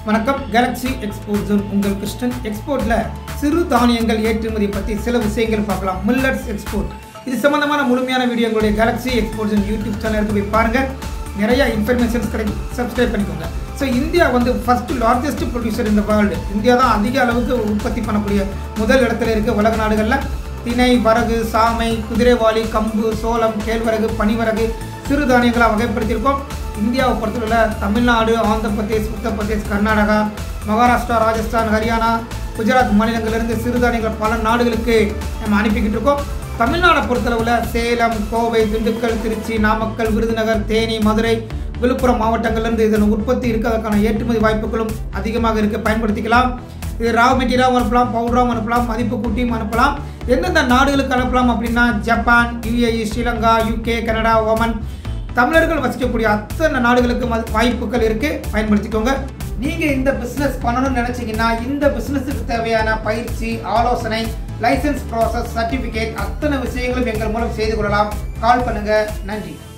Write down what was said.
வணக்கம் Galaxy export zone உங்கள் கிருஷ்ணன் எக்ஸ்போர்ட்ல சிறு தானியங்கள் ஏற்றுமதி பற்றி சில விஷயங்கள் பார்க்கலாம் மில்லட்ஸ் எக்ஸ்போர்ட் இது சம்பந்தமான முழுமையான வீடியோ எங்களுடைய கேலக்ஸி எக்ஸ்போர்ட் ஜோன் யூடியூப் சேனலுக்கு போய் பாருங்க நிறைய இன்ஃபர்மேஷன்ஸ் கிடைக்கும் சப்ஸ்கிரைப் பண்ணிக்கோங்க ஸோ இந்தியா வந்து ஃபர்ஸ்ட் லார்ஜஸ்ட் ப்ரொடியூசர் இந்த வேர்ல்டு இந்தியா தான் அதிக அளவுக்கு உற்பத்தி பண்ணக்கூடிய முதல் இடத்துல இருக்கு உலக நாடுகளில் திணை வரகு சாமை குதிரைவாளி கம்பு சோளம் கேழ்வரகு பனிவரகு சிறுதானியங்களாக வகைப்படுத்தியிருக்கோம் இந்தியாவை பொறுத்தவரை தமிழ்நாடு ஆந்திர பிரதேஷ் உத்தரப்பிரதேஷ் கர்நாடகா மகாராஷ்டிரா ராஜஸ்தான் ஹரியானா குஜராத் மாநிலங்களிலிருந்து சிறுதானியங்கள் பல நாடுகளுக்கு நம்ம அனுப்பிக்கிட்டு இருக்கோம் தமிழ்நாடை பொறுத்தளவில் சேலம் கோவை திண்டுக்கல் திருச்சி நாமக்கல் விருதுநகர் தேனி மதுரை விழுப்புரம் மாவட்டங்கள்லேருந்து இதன் உற்பத்தி இருக்கிறதுக்கான ஏற்றுமதி வாய்ப்புகளும் அதிகமாக இருக்குது பயன்படுத்திக்கலாம் இது ரா மெட்டீரியலாகவும் அனுப்பலாம் பவுடராகவும் அனுப்பலாம் மதிப்பு கூட்டியும் அனுப்பலாம் எந்தெந்த நாடுகளுக்கு அனுப்பலாம் அப்படின்னா Japan UAE Sri Lanka UK Canada Oman தமிழர்கள் வசிக்கக்கூடிய அத்தனை நாடுகளுக்கு மது- வாய்ப்புகள் இருக்குது பயன்படுத்திக்கோங்க நீங்கள் இந்த பிஸ்னஸ் பண்ணணும்னு நினச்சிங்கன்னா இந்த பிஸ்னஸுக்கு தேவையான பயிற்சி ஆலோசனை லைசென்ஸ் ப்ராசஸ் சர்டிஃபிகேட் அத்தனை விஷயங்களும் எங்கள் மூலம் செய்து கொள்ளலாம் கால் பண்ணுங்கள் நன்றி